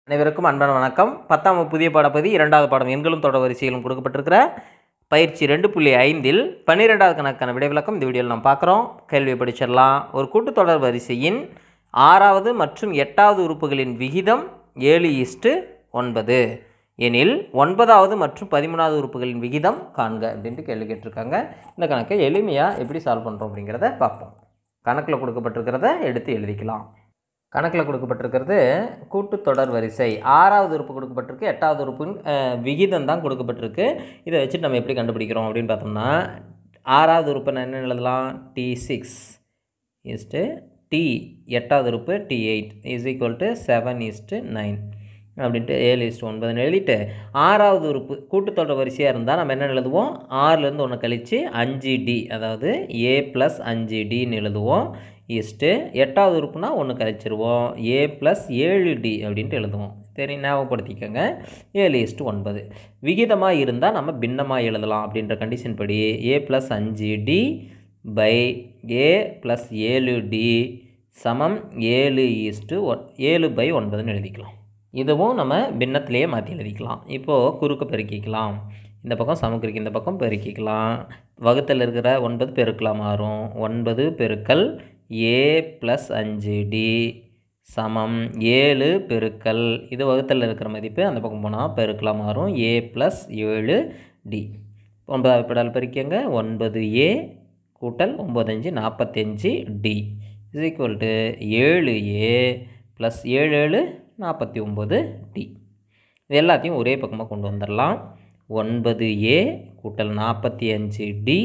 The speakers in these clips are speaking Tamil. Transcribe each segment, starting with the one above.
அனைவருக்கும் அன்பான வணக்கம் பத்தாம் வகுப்பு புதிய பாடப்பகுதி இரண்டாவது பாடம் எண்களும் தொடர் வரிசைகளும் கொடுக்கப்பட்டிருக்கிற பயிற்சி ரெண்டு புள்ளி ஐந்தில் பன்னிரெண்டாவது கணக்கான விடைவிலக்கம் இந்த வீடியோவில் நாம் பார்க்குறோம் கேள்வியை படிச்சிடலாம் ஒரு கூட்டுத்தொடர் வரிசையின் ஆறாவது மற்றும் எட்டாவது உறுப்புகளின் விகிதம் ஏழு ஈஸ்ட்டு ஒன்பது எனில் ஒன்பதாவது மற்றும் பதிமூணாவது உறுப்புகளின் விகிதம் காண்க அப்படின்ட்டு கேள்வி கேட்டிருக்காங்க இந்த கணக்கை எளிமையாக எப்படி சால்வ் பண்ணுறோம் அப்படிங்கிறத பார்ப்போம் கணக்கில் கொடுக்கப்பட்டிருக்கிறத எடுத்து எழுதிக்கலாம் கணக்கில் கொடுக்கப்பட்டிருக்கிறது கூட்டுத்தொடர் வரிசை ஆறாவது உறுப்பு கொடுக்கப்பட்டிருக்கு எட்டாவது உறுப்பின் அஹ், விகிதம் தான் கொடுக்கப்பட்டிருக்கு இதை வச்சுட்டு நம்ம எப்படி கண்டுபிடிக்கிறோம் அப்படின்னு பார்த்தோம்னா ஆறாவது உறுப்பை நான் என்ன எழுதலாம் டி சிக்ஸ் இஸ்ட்டு டி எட்டாவது உறுப்பு t eight is equal to seven is to nine அப்படின்ட்டு ஏழு இஸ்ட்டு ஒன்பதுன்னு எழுதிட்டு ஆறாவது உறுப்பு கூட்டுத்தொடர் வரிசையாக இருந்தால் நம்ம என்ன எழுதுவோம் ஆறுலேருந்து ஒன்று கழித்து அஞ்சு டி அதாவது ஏ ப்ளஸ் அஞ்சு டின்னு எழுதுவோம் இஸ்ட்டு எட்டாவது உறுப்புனா ஒன்று கழிச்சிருவோம் ஏ ப்ளஸ் ஏழு டி அப்படின்ட்டு எழுதுவோம் சரி ஞாபகப்படுத்திக்கோங்க ஏழு இஸ்ட்டு ஒன்பது விகிதமாக இருந்தால் நம்ம பின்னமாக எழுதலாம் அப்படின்ற கண்டிஷன் படி ஏ ப்ளஸ் அஞ்சு டி பை ஏ ப்ளஸ் ஏழு டி சமம் ஏழு ஈஸ்ட்டு ஒன் ஏழு பை ஒன்பதுன்னு எழுதிக்கலாம் இதுவும் நம்ம பின்னத்திலேயே மாற்றி எழுதிக்கலாம் இப்போது குறுக்கு பெருக்கிக்கலாம் இந்த பக்கம் சமக்குறிக்கு இந்த பக்கம் பெருக்கிக்கலாம் வகுத்தில் இருக்கிற ஒன்பது பெருக்கலாம் மாறும் ஒன்பது பெருக்கல் ஏ ப்ளஸ் அஞ்சு டி சமம் ஏழு பெருக்கல் இது வகுத்தில் இருக்கிற மதிப்பு அந்த பக்கம் போனால் பெருக்கலாம் மாறும் ஏ ப்ளஸ் ஏழு டி ஒன்பதாவது பெடால் பெருக்கியங்க ஒன்பது ஏ கூட்டல் ஒம்பதஞ்சு நாற்பத்தஞ்சு டி இஸ் ஈக்குவல் டு ஏழு ஏ ப்ளஸ் ஏழு ஏழு நாற்பத்தி ஒம்பது டி இது எல்லாத்தையும் ஒரே பக்கமாக கொண்டு வந்துடலாம் ஒன்பது ஏ கூட்டல் நாற்பத்தி அஞ்சு டி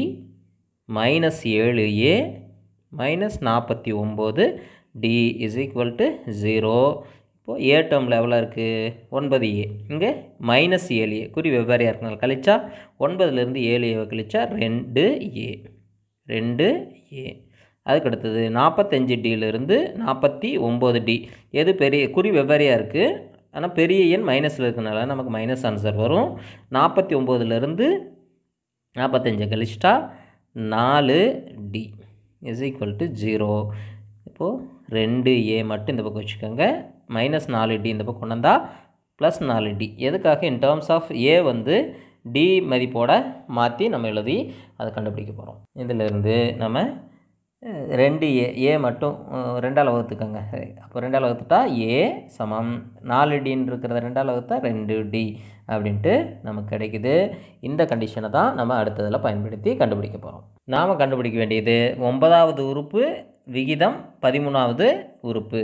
மைனஸ் ஏழு ஏ மைனஸ் நாற்பத்தி ஒம்பது d is equal to zero இப்போது ஏ டேர்மில் எவ்வளோ இருக்குது ஒன்பது ஏ இங்கே மைனஸ் ஏழு ஏ குறி வெவ்வேறையாக இருக்கனால கழிச்சா ஒன்பதுலேருந்து ஏழு ஏவை கழிச்சா ரெண்டு ஏ ரெண்டு ஏ அதுக்கு அடுத்தது நாற்பத்தஞ்சு டியிலிருந்து நாற்பத்தி ஒம்பது டி எது பெரிய குறி வெவ்வேறையாக இருக்குது ஆனால் பெரிய எண் மைனஸில் இருக்கனால நமக்கு மைனஸ் ஆன்சர் வரும் நாற்பத்தி ஒம்போதுலேருந்து நாற்பத்தஞ்சை கழிச்சிட்டா நாலு d is equal to zero இப்போது ரெண்டு ஏ மட்டும் இந்த பக்கம் வச்சுக்கோங்க மைனஸ் நாலு டி இந்த பக்கம் கொண்டு வந்தால் ப்ளஸ் நாலு டி எதுக்காக இன் டேர்ம்ஸ் ஆஃப் ஏ வந்து டி மதிப்போட மாற்றி நம்ம எழுதி அதை கண்டுபிடிக்க போகிறோம் இதிலிருந்து நம்ம அஹ், ரெண்டு ஏ ஏ மட்டும் அஹ், ரெண்டால் வகுத்துக்கோங்க அப்போ ரெண்டால் வகுத்துட்டா ஏ சமம் நாலு டின்னு இருக்கிறத ரெண்டால் வகுத்தா ரெண்டு டி அப்படின்ட்டு நமக்கு கிடைக்குது இந்த கண்டிஷனை தான் நம்ம அடுத்ததில் பயன்படுத்தி கண்டுபிடிக்க போகிறோம் நாம் கண்டுபிடிக்க வேண்டியது ஒன்பதாவது உறுப்பு விகிதம் பதிமூணாவது உறுப்பு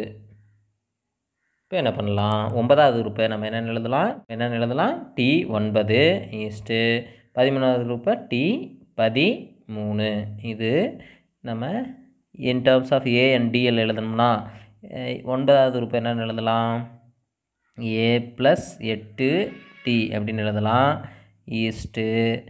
இப்போ என்ன பண்ணலாம் ஒன்பதாவது உறுப்பை நம்ம என்னென்ன எழுதலாம் என்னென்ன எழுதலாம் டி ஒன்பது ஈஸ்ட்டு பதிமூணாவது உறுப்பை டி பதிமூணு இது நம்ம in terms of a and டிஎல் எழுதணும்னா அஹ், ஒன்பதாவது உறுப்பு என்னென்னு எழுதலாம் ஏ ப்ளஸ் எட்டு டி அப்படின்னு எழுதலாம் ஈஸ்ட்டு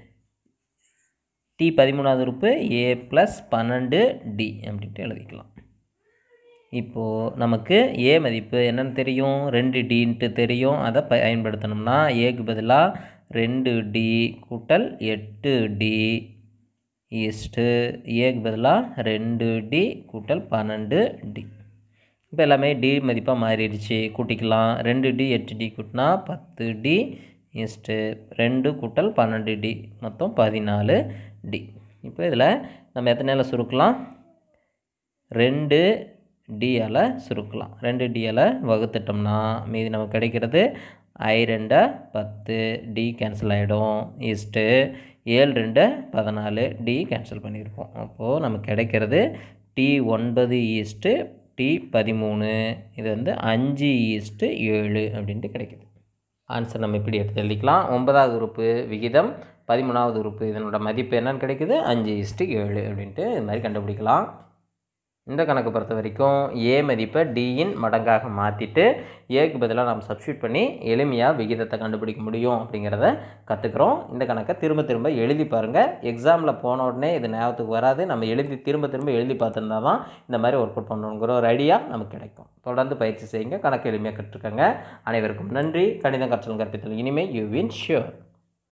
டி பதிமூணாவது உறுப்பு ஏ ப்ளஸ் பன்னெண்டு டி அப்படின்ட்டு எழுதிக்கலாம் இப்போது நமக்கு ஏ மதிப்பு என்னன்னு தெரியும் ரெண்டு டின்ட்டு தெரியும் அதை பயன்படுத்தணும்னா ஏக்கு பதிலாக ரெண்டு டி கூட்டல் எட்டு டி ஈஸ்ட்டு ஏக்கு பதிலாக ரெண்டு டி கூட்டல் பன்னெண்டு டி இப்போ எல்லாமே டி மதிப்பாக மாறிடுச்சு கூட்டிக்கலாம் ரெண்டு டி எட்டு டி கூட்டினா பத்து டி ஈஸ்ட்டு ரெண்டு கூட்டல் பன்னெண்டு டி மொத்தம் பதினாலு டி இப்போ இதில் நம்ம எத்தனையால் சுருக்கலாம் ரெண்டு டியால் சுருக்கலாம் ரெண்டு டியால் வகுத்துட்டோம்னா மீதி நமக்கு கிடைக்கிறது ஐ ரெண்டை பத்து டி கேன்சல் ஆகிடும் ஈஸ்ட்டு ஏழு ரெண்டு பதினாலு டி கேன்சல் பண்ணியிருப்போம் அப்போது நமக்கு கிடைக்கிறது டி ஒன்பது ஈஸ்ட்டு டி பதிமூணு இது வந்து அஞ்சு ஈஸ்ட்டு ஏழு அப்படின்ட்டு கிடைக்குது ஆன்சர் நம்ம இப்படி எடுத்து எழுதிக்கலாம் ஒன்பதாவது உறுப்பு விகிதம் பதிமூணாவது உறுப்பு இதனோட மதிப்பு என்னன்னு கிடைக்குது அஞ்சு இஸ்ட்டு ஏழு அப்படின்ட்டு இது மாதிரி கண்டுபிடிக்கலாம் இந்த கணக்கு பொறுத்த வரைக்கும் ஏ மதிப்பை டியின் மடங்காக மாற்றிட்டு ஏக்கு பதிலாக நம்ம சப்ஸ்டியூட் பண்ணி எளிமையாக விகிதத்தை கண்டுபிடிக்க முடியும் அப்படிங்கிறத கற்றுக்குறோம் இந்த கணக்கை திரும்ப திரும்ப எழுதி பாருங்கள் எக்ஸாமில் போன உடனே இது ஞாபகத்துக்கு வராது நம்ம எழுதி திரும்ப திரும்ப எழுதி பார்த்துருந்தா தான் இந்த மாதிரி ஒர்க் அவுட் பண்ணணுங்கிற ஒரு ஐடியா நமக்கு கிடைக்கும் தொடர்ந்து பயிற்சி செய்யுங்க கணக்கு எளிமையாக கற்றுக்கங்க அனைவருக்கும் நன்றி கணிதம் கற்றல் கற்பித்தல் இனிமே யூ வின் ஷியோர்